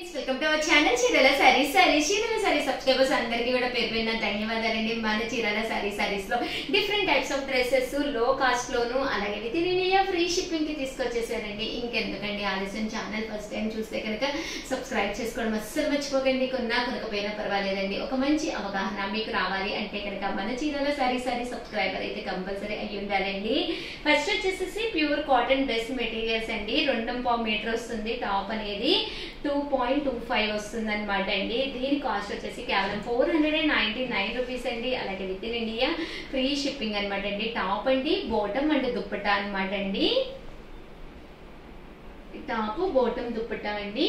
welcome to our channel చీరల sorry sorry చీరల sari subscribers అందరికీ కూడా పేరు పేరున ధన్యవాదాలండి మన చీరల సారీ సారీస్ లో డిఫరెంట్ టైప్స్ ఆఫ్ డ్రెస్సెస్ లో కాస్ట్ లోను అలాగే within India free shipping కి తీసుకొచ్చేసారండి ఇంకెందుకండి ఆలస్యం ఛానల్ ఫస్ట్ టైం చూస్తే కనుక సబ్స్క్రైబ్ చేసుకోవడం అస్సలు మర్చిపోకండి కొన్నా కొనకపోయినా పర్వాలేదండి ఒక మంచి అవగాహన మీకు రావాలి అంటే కనుక మన చీరల సారీ సారీ సబ్స్క్రైబర్ అయితే కంపల్సరీ అయ్యి ఉండాలండి ఫస్ట్ వచ్చేసి ప్యూర్ కాటన్ డ్రెస్ మెటీరియల్స్ అండి రెండు పావు మీటర్ వస్తుంది టాప్ అనేది టూ పాయింట్ టూ ఫైవ్ వస్తుంది అనమాట అండి దీని కాస్ట్ వచ్చేసి కేవలం four hundred and ninety nine rupees అండి అలాగే within India free shipping అనమాట అండి టాప్ అండి బోటమ్ అండ్ దుప్పటా అనమాట అండి టాప్ బోటమ్ దుప్పటా అండి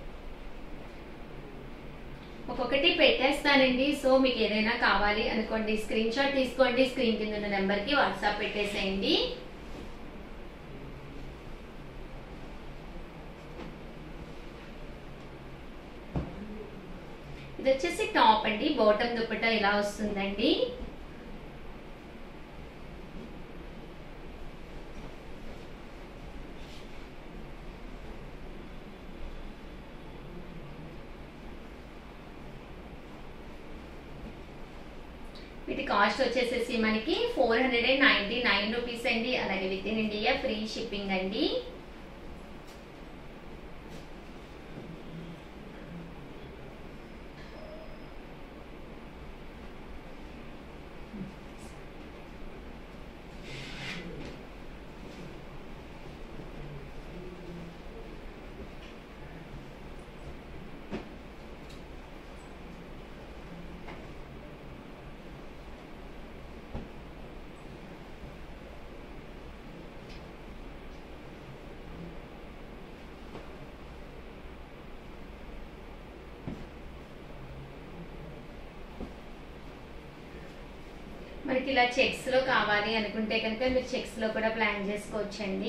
ఒక్కొక్కటి పెట్టేస్తానండి సో మీకు ఏదైనా కావాలి అనుకోండి స్క్రీన్ షాట్ తీసుకోండి స్క్రీన్ కింద ఉన్న నెంబర్కి వాట్సాప్ పెట్టేసేయండి ఇది వచ్చేసి టాప్ అండి బాటమ్ దుప్పటా ఇలా వస్తుందండి వీటి కాస్ట్ వచ్చేసేసి మనకి four hundred and ninety nine rupees అండి అలాగే within India free shipping అండి మనకి ఇలా చెక్స్ లో కావాలి అనుకుంటే కనుక మీరు చెక్స్ లో కూడా ప్లాన్ చేసుకోవచ్చండి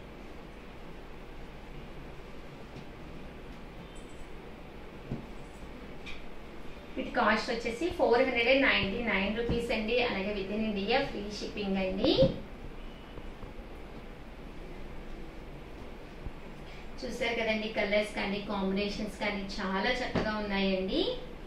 వీటి కాస్ట్ వచ్చేసి four hundred and ninety nine rupees అండి అలాగే within India free shipping అండి చూసారు కదండి కలర్స్ కానీ కాంబినేషన్స్ కానీ చాలా చక్కగా ఉన్నాయండి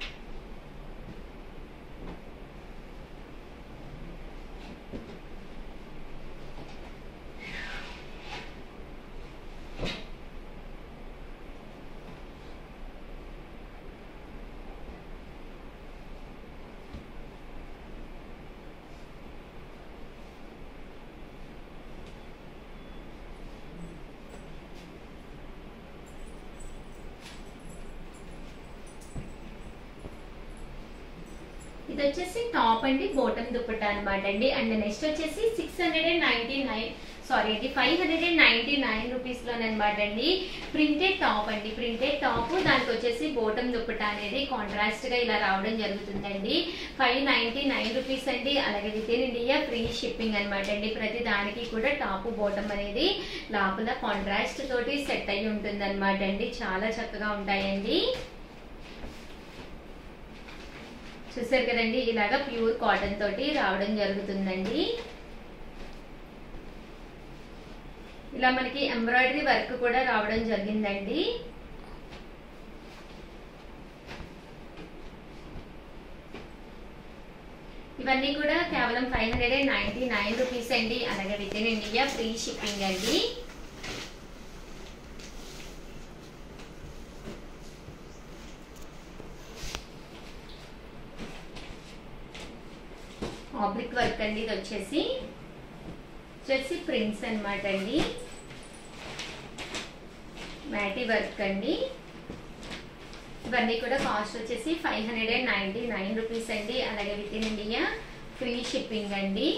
ఇది వచ్చేసి టాప్ అండి బోటమ్ దుప్పట్టా అనమాట అండి అండ్ నెక్స్ట్ వచ్చేసి six hundred and ninety nine sorry ఇది five hundred and ninety nine rupees లోనమాట అండి ప్రింటెడ్ టాప్ అండి ప్రింటెడ్ టాప్ దానికి వచ్చేసి బోటమ్ దుప్పట్టా అనేది కాంట్రాస్ట్ గా ఇలా రావడం జరుగుతుందండి ఫైవ్ నైన్టీ నైన్ రూపీస్ అండి అలాగే within India free shipping అనమాట అండి ప్రతి దానికి కూడా టాప్ బోటమ్ అనేది లోపల కాంట్రాస్ట్ తోటి సెట్ అయ్యి ఉంటుంది అనమాట అండి చాలా చక్కగా ఉంటాయండి చూసారు కదండి ఇలాగా ప్యూర్ కాటన్ తోటి రావడం జరుగుతుందండి ఇలా మనకి ఎంబ్రాయిడరీ వర్క్ కూడా రావడం జరిగిందండి ఇవన్నీ కూడా కేవలం five hundred and ninety nine rupees అండి అలాగే within India free shipping అండి ఆబ్లిక్ వర్క్ అండి ఇది వచ్చేసి వచ్చేసి ప్రింట్స్ అనమాట అండి మ్యాటీ వర్క్ అండి ఇవన్నీ కూడా కాస్ట్ వచ్చేసి five hundred and ninety nine rupees అండి అలాగే within India free shipping అండి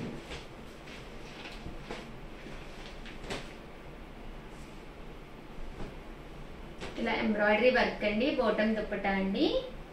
ఇలా ఎంబ్రాయిడరీ వర్క్ అండి బాటమ్ దుప్పటా అండి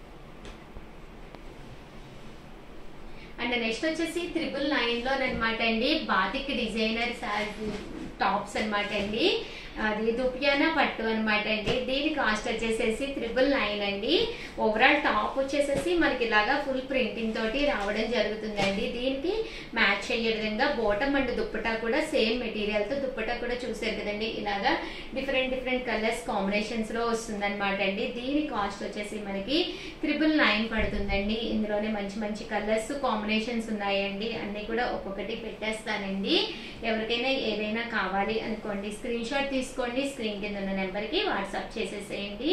అండ్ నెక్స్ట్ వచ్చేసి త్రిబుల్ నైన్ లో అనమాట అండి బాతిక్ డిజైనర్ టాప్స్ అనమాట అండి అది దుపియానా పట్టు అనమాట అండి దీని కాస్ట్ వచ్చేసేసి త్రిబుల్ నైన్ అండి ఓవరాల్ టాప్ వచ్చేసేసి మనకి ఇలాగా ఫుల్ ప్రింటింగ్ తోటి రావడం జరుగుతుందండి దీనికి మ్యాచ్ అయ్యే విధంగా బోటం అండ్ దుప్పటా కూడా సేమ్ మెటీరియల్ తో దుప్పటా కూడా చూసారు కదండి ఇలాగా డిఫరెంట్ డిఫరెంట్ కలర్స్ కాంబినేషన్స్ లో వస్తుందన్నమాట అండి దీని కాస్ట్ వచ్చేసి మనకి త్రిబుల్ నైన్ పడుతుందండి ఇందులోనే మంచి మంచి కలర్స్ కాంబినేషన్స్ ఉన్నాయండి అన్ని కూడా ఒక్కొక్కటి పెట్టేస్తానండి ఎవరికైనా ఏదైనా కావాలి అనుకోండి స్క్రీన్ షాట్ తీసుకోండి స్క్రీన్ కింద ఉన్న నెంబర్కి వాట్సాప్ చేసేసేయండి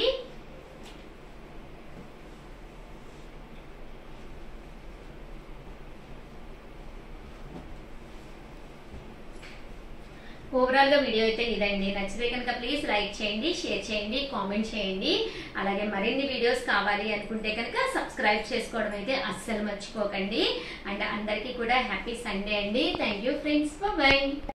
ఓవరాల్ గా వీడియో అయితే ఇదండి నచ్చితే కనుక ప్లీజ్ లైక్ చేయండి షేర్ చేయండి కామెంట్ చేయండి అలాగే మరిన్ని వీడియోస్ కావాలి అనుకుంటే కనుక సబ్స్క్రైబ్ చేసుకోవడం అయితే అస్సలు మర్చిపోకండి అండ్ అందరికీ కూడా హ్యాపీ సండే అండి థ్యాంక్ యూ ఫ్రెండ్స్ బాయ్